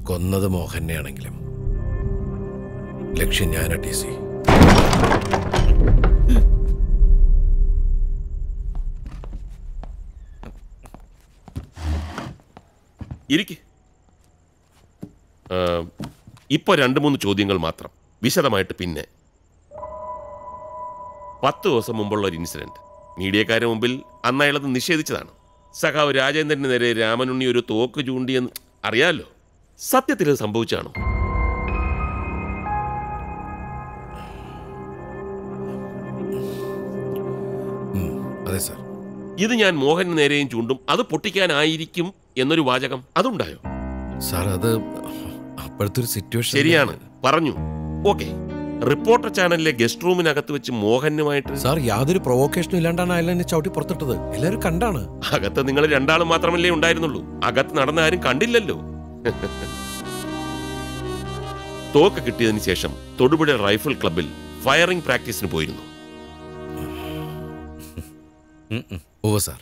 കൊന്നത് മോഹനെയാണെങ്കിലും ലക്ഷ്യം ഞാനാ ടി സി ഇരിക്ക് ഇപ്പോൾ രണ്ട് മൂന്ന് ചോദ്യങ്ങൾ മാത്രം വിശദമായിട്ട് പിന്നെ പത്ത് ദിവസം മുമ്പുള്ള ഒരു ഇൻസിഡന്റ് മീഡിയക്കാരുടെ മുമ്പിൽ അന്ന് അയാളത് നിഷേധിച്ചതാണ് സഖാവ് രാജേന്ദ്രന് നേരെ രാമനുണ്ണി ഒരു തോക്ക് ചൂണ്ടിയെന്ന് അറിയാലോ സത്യത്തിൽ അത് സംഭവിച്ചാണോ അതെ സാർ ഇത് ഞാൻ മോഹന് നേരെയും ചൂണ്ടും അത് പൊട്ടിക്കാനായിരിക്കും എന്നൊരു വാചകം അതുണ്ടായോ സാർ അത് അപ്പോഴത്തെ ഒരു സിറ്റുവേഷൻ ശരിയാണ് പറഞ്ഞു ഓക്കെ റിപ്പോർട്ടർ ചാനലിലെ ഗസ്റ്റ് റൂമിനകത്ത് വെച്ച് മോഹനുമായിട്ട് സാർ യാതൊരു പ്രൊവോക്കേഷനും ഇല്ലാണ്ടാണ് അയാൾ എന്നെ ചവിട്ടി പുറത്തിട്ടത് എല്ലാവരും കണ്ടാണ് അകത്ത് നിങ്ങൾ രണ്ടാളും മാത്രമല്ലേ ഉണ്ടായിരുന്നുള്ളൂ അകത്ത് നടന്ന ആരും കണ്ടില്ലല്ലോ തോക്ക് കിട്ടിയതിന് ശേഷം തൊടുപുഴ റൈഫിൾ ക്ലബിൽ ഫയറിംഗ് പ്രാക്ടീസിന് പോയിരുന്നു ഓ സാർ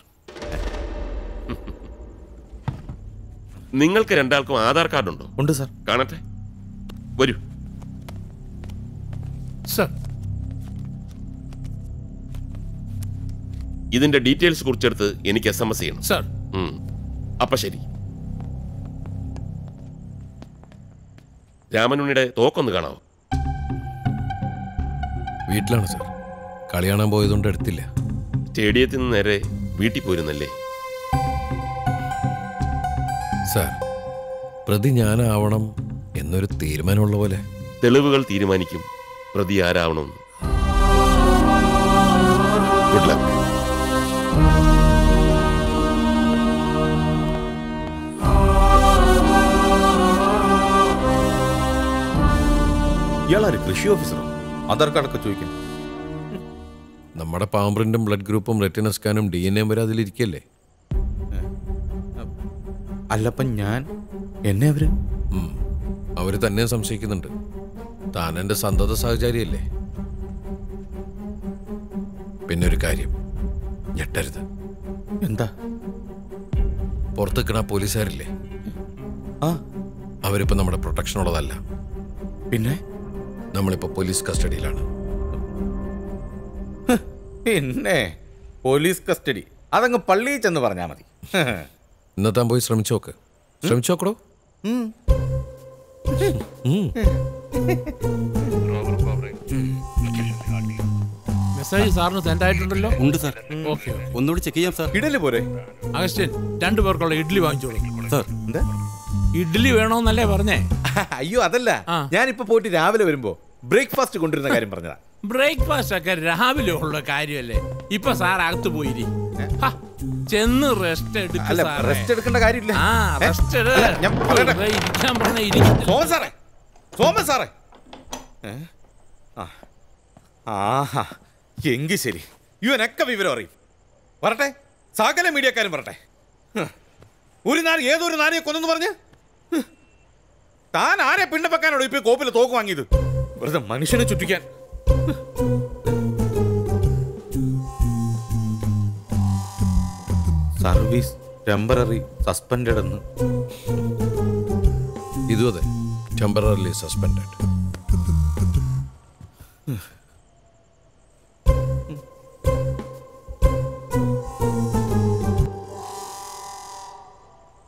നിങ്ങൾക്ക് രണ്ടാൾക്കും ആധാർ കാർഡ് ഉണ്ടോ ഉണ്ട് സാർ കാണട്ടെ വരൂ സർ ഇതിന്റെ ഡീറ്റെയിൽസ് കുറിച്ചെടുത്ത് എനിക്ക് എസ് എം എസ് ചെയ്യണം സർ ഉം. അപ്പൊ ശരി രാമനുണ്ണിയുടെ തോക്കൊന്ന് കാണാവോ വീട്ടിലാണ് സാർ കളി കാണാൻ പോയതുകൊണ്ട് എടുത്തില്ല സ്റ്റേഡിയത്തിൽ നിന്ന് നേരെ വീട്ടിൽ പോയിരുന്നല്ലേ സാർ പ്രതി ഞാനാവണം എന്നൊരു തീരുമാനമുള്ള പോലെ തെളിവുകൾ തീരുമാനിക്കും പ്രതി ആരാവണമെന്ന് ഗുഡ് ലക്ക് ഇയാളാര് കൃഷി ഓഫീസറോ ആധാർ കാർഡൊക്കെ ചോദിക്കും നമ്മുടെ പാമ്പ്രിന്റും ബ്ലഡ് ഗ്രൂപ്പും റെറ്റിന സ്കാനും ഡി എൻ എം വരെ അതിലിരിക്കല്ലേ അല്ലപ്പം ഞാൻ എന്നെ അവര് ഉം. അവര് തന്നെ സംശയിക്കുന്നുണ്ട് താൻ എന്റെ സന്തത സഹചാരിയല്ലേ പിന്നെ ഒരു കാര്യം ഞെട്ടരുത് എന്താ പുറത്ത് നിൽക്കണ പോലീസുകാരില്ലേ ആ അവരിപ്പോ നമ്മുടെ പ്രൊട്ടക്ഷൻ ഉള്ളതല്ല പിന്നെ നമ്മളിപ്പോ പോലീസ് കസ്റ്റഡിയിലാണ് പിന്നെ പോലീസ് കസ്റ്റഡി അതങ്ങ് പള്ളിയിൽ ചെന്ന് പറഞ്ഞാൽ മതി ഇന്ന് താൻ പോയി ശ്രമിച്ചു നോക്ക് ശ്രമിച്ചു നോക്കടോ മെസ്സേജ് സാറിന് സെൻഡ് ആയിട്ടുണ്ടല്ലോ ഉണ്ട് സാർ ഓക്കെ ഒന്നുകൂടി ചെക്ക് ചെയ്യാം സാർ ഇടല് പോരെ അഗസ്റ്റ്യൻ രണ്ടു പേർക്കുള്ള ഇഡ്ഡലി വാങ്ങിച്ചോളൂ സാർ എന്താ ഇഡ്ഡലി വേണോന്നല്ലേ പറഞ്ഞേ അയ്യോ അതല്ല ആ. ഞാനിപ്പോ പോയിട്ട് രാവിലെ വരുമ്പോ ബ്രേക്ക്ഫാസ്റ്റ് കൊണ്ടുവരുന്ന കാര്യം പറഞ്ഞതാ ബ്രേക്ക്ഫാസ്റ്റ് ഒക്കെ രാവിലെ ഉള്ള കാര്യമല്ലേ ഇപ്പൊ സാർ അകത്ത് പോയിരി ഹ, ചെന്ന് റെസ്റ്റ് അല്ല എടുക്ക റെസ്റ്റ് എടുക്കേണ്ട കാര്യമില്ല ആ ഏ? റെസ്റ്റ് അല്ല, ഞാൻ പറയട്ടെ. ഇരിക്കാൻ പറഞ്ഞ ഇരിക്കും സോമൻ സാറേ സോമൻ സാറേ ഏ? ആ. ആഹാ എങ്കിൽ ശരി ഇവനൊക്കെ വിവരം അറിയും വരട്ടെ സകല മീഡിയക്കാരും വരട്ടെ ഹ്. ഒരു നാല് ഏതൊരു നാരിയെ കൊന്നെന്ന് പറഞ്ഞ് ഹ്. താൻ ആരെ പിണ്ട വെക്കാനോടോ ഇപ്പൊ കോപ്പിൽ തോക്ക് വാങ്ങിയത് വെറുതെ മനുഷ്യനെ ചുറ്റിക്കാൻ സർവീസ് ടെമ്പററി സസ്പെൻഡഡ് എന്ന് ഇതും അതെ ടെമ്പററിലി സസ്പെൻഡഡ്